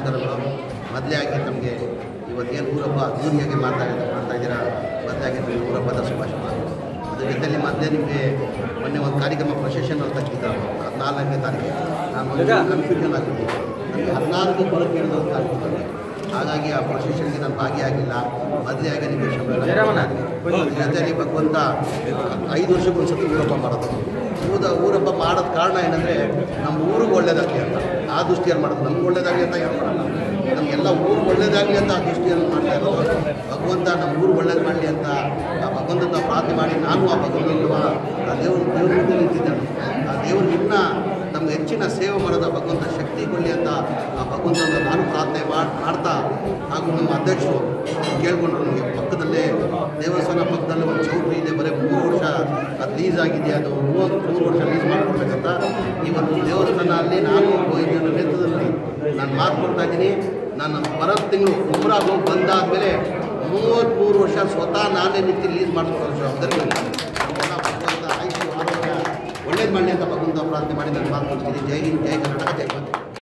ನಮಸ್ಕಾರಗಳು ಮೊದಲೇ ಆಗಿ ತಮಗೆ ಇವತ್ತೇನು ಊರಬ್ಬ ಅದ್ದೂರಿಯಾಗಿ ಮಾತಾಡಿದ ಮಾಡ್ತಾ ಇದ್ದೀರಾ ಮೊದಲಾಗಿ ನಿಮಗೆ ಊರಬ್ಬದ ಶುಭಾಶಯಗಳು ಅದ್ರ ಜೊತೆಲಿ ಮೊದಲೇ ನಿಮಗೆ ಮೊನ್ನೆ ಒಂದು ಕಾರ್ಯಕ್ರಮ ಪ್ರೊಸೆಷನ್ ಅಂತ ತೆಗ್ದಿದ್ದಾರೆ ಹದಿನಾಲ್ಕನೇ ತಾರೀಕು ನಾನು ಒಂದು ಕನ್ಫ್ಯೂಷನ್ ಆಗಿಬಿಟ್ಟಿದ್ದೆ ನನಗೆ ಹದಿನಾಲ್ಕು ಬರೋಕ್ಕೆ ಹೇಳಿದ ಒಂದು ಕಾರ್ಯಕ್ರಮ ಹಾಗಾಗಿ ಆ ಪ್ರೊಸೆಷನ್ಗೆ ನಾನು ಭಾಗಿಯಾಗಿಲ್ಲ ಮೊದಲೇ ಆಗಿ ನಿಮಗೆ ಶುಭ ಜೊತೆಲಿ ಭಗವಂತ ಐದು ವರ್ಷಕ್ಕೊಂದ್ಸತಿ ಊರಬ್ಬ ಮಾಡೋದು ಊದ ಊರಬ್ಬ ಮಾಡೋದು ಕಾರಣ ಏನಂದರೆ ನಮ್ಮ ಊರಿಗೆ ಒಳ್ಳೇದಾಗಲಿ ಅಂತ ಆ ದೃಷ್ಟಿಯಲ್ಲಿ ಮಾಡೋದು ನಮ್ಗೆ ಒಳ್ಳೇದಾಗಲಿ ಅಂತ ಯಾರು ಮಾಡಲ್ಲ ನಮಗೆಲ್ಲ ಊರು ಒಳ್ಳೇದಾಗಲಿ ಅಂತ ಆ ದೃಷ್ಟಿಯಲ್ಲಿ ಮಾಡ್ತಾ ಇರೋದು ಭಗವಂತ ನಮ್ಮ ಊರು ಒಳ್ಳೇದು ಮಾಡಲಿ ಅಂತ ಆ ಭಗವಂತನ ಪ್ರಾರ್ಥನೆ ಮಾಡಿ ನಾನು ಆ ಭಗವಂತನ ಆ ದೇವ್ರ ದೇವ್ರ ಮುಂದೆ ನಿಂತಿದ್ದೇನೆ ಆ ದೇವ್ರು ಇನ್ನೂ ನಮ್ಗೆ ಹೆಚ್ಚಿನ ಸೇವೆ ಮಾಡೋದ ಭಗವಂತ ಶಕ್ತಿ ಕೊಡಲಿ ಅಂತ ಆ ಭಗವಂತನ ನಾನು ಪ್ರಾರ್ಥನೆ ಮಾಡಿ ಮಾಡ್ತಾ ಹಾಗೂ ನಮ್ಮ ಅಧ್ಯಕ್ಷರು ಕೇಳ್ಕೊಂಡ್ರು ನಮಗೆ ಪಕ್ಕದಲ್ಲೇ ದೇವಸ್ಥಾನ ಪಕ್ಕದಲ್ಲೇ ಒಂದು ಚೌಟ್ರಿ ಇದೆ ಬರೀ ಮೂರು ವರ್ಷ ಅದು ಲೀಸ್ ಆಗಿದೆ ಅದು ಮೂವತ್ತು ಮೂರು ವರ್ಷ ಲೀಸ್ ಮಾಡಿಕೊಡ್ಬೇಕಂತ ಇವತ್ತು ದೇವಸ್ಥಾನ ಅಲ್ಲಿ ನಾನು ವೈದ್ಯರ ನೇತೃತ್ವದಲ್ಲಿ ನಾನು ಮಾತು ಕೊಡ್ತಾ ಇದ್ದೀನಿ ನಾನು ಬರೋ ತಿಂಗಳು ಉಮ್ರಾಗ್ ಹೋಗಿ ಬಂದಾದಮೇಲೆ ಮೂವತ್ತ್ಮೂರು ವರ್ಷ ಸ್ವತಃ ನಾನೇ ನಿಂತು ಲೀಸ್ ಮಾಡಿಸ್ಕೊಳ್ಳೋ ಜವಾಬ್ದಾರಿ ನನಗೆ. ನಮ್ಗೆಲ್ಲ ಭಗವಂತ ಆಯುಷ್ಯ ಆರೋಗ್ಯ ಒಳ್ಳೇದು ಮಾಡಲಿ ಅಂತ ಭಗವಂತ ಪ್ರಾರ್ಥನೆ ಮಾಡಿ ನಾನು ಮಾತು ಕೊಡ್ತೀನಿ ಜೈ ಹಿಂದ್ ಜೈ ಕರ್ನಾಟಕ ಜೈ ಮಾತೆ